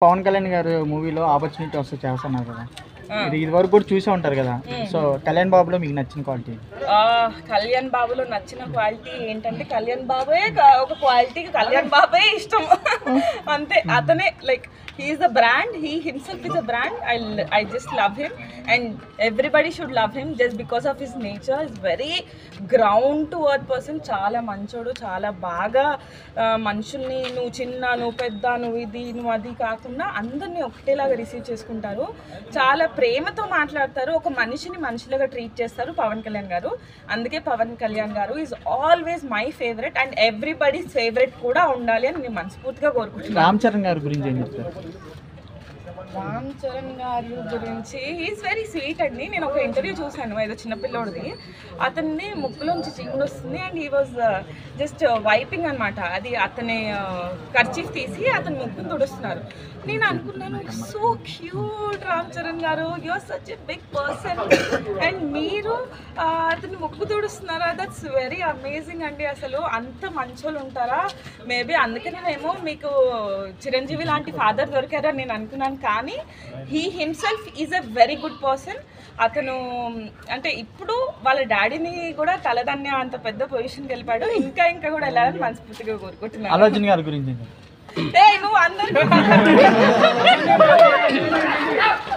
పవన్ కళ్యాణ్ గారు మూవీలో ఆపర్చునిటీ వస్తే చేస్తున్నారు కదా ఇది ఇది వరకు కూడా చూసే ఉంటారు కదా సో కళ్యాణ్ బాబులో మీకు నచ్చిన క్వాలిటీ ఆ, కళ్యాణ్ బాబులో నచ్చిన క్వాలిటీ ఏంటంటే కళ్యాణ్ బాబే క- ఒక క్వాలిటీకి కళ్యాణ్ బాబే ఇష్టం అంతే అతనే like he's the brand he himself is a brand I I just love him and everybody should love him just because of his nature is very ground to earth person చాలా మంచోడు చాలా బాగా ఆ, మనుషుల్ని నువ్వు చిన్న నువ్వు పెద్ద నువ్వు ఇది నువ్వు అది కాకుండా అందరినీ ఒకటేలాగా రిసీవ్ చేసుకుంటారు చాలా ప్రేమతో మాట్లాడతారు ఒక మనిషిని మనిషిలాగా ట్రీట్ చేస్తారు పవన్ కళ్యాణ్ గారు అందుకే పవన్ కళ్యాణ్ గారు is always my favourite and everybody's favourite కూడా ఉండాలి అని నేను మనస్ఫూర్తిగా కోరుకుంటున్నాను రామ్ చరణ్ గారి గురించి ఏం చెప్తారు రామ్ చరణ్ గారి గురించి ఈజ్ వెరీ స్వీట్ అండి నేను ఒక ఇంటర్వ్యూ చూశాను ఏదో చిన్నపిల్లోడిది అతన్ని ముక్కులోంచి చీముడు వస్తుంది అండ్ ఈ వాజ్ జస్ట్ వైపింగ్ అన్నమాట అది అతని ఖర్చీఫ్ తీసి అతని ముక్కును తుడుస్తున్నారు నేను అనుకున్నాను సో క్యూట్ రామ్ చరణ్ గారు your such a big person and మీరు ఆ, అతని ముక్కు తుడుస్తున్నారా దట్స్ వెరీ అమేజింగ్ అండి అసలు అంత మంచోళ్ళు ఉంటారా మేబీ అందుకనేమో మీకు చిరంజీవి లాంటి ఫాదర్ దొరికారా నేను అనుకున్నాను కానీ he himself is a very good person అతను అంటే ఇప్పుడు వాళ్ళ డాడీని కూడా తలదన్నే అంత పెద్ద పొజిషన్కి వెళ్ళిపోయాడు ఇంకా ఇంకా కూడా వెళ్ళాలని మనస్ఫూర్తిగా కోరుకుంటున్నాను అల్లు అర్జున్ గారి గురించి ఏం చెప్తారు ఏయ్, నువ్వు అందరికీ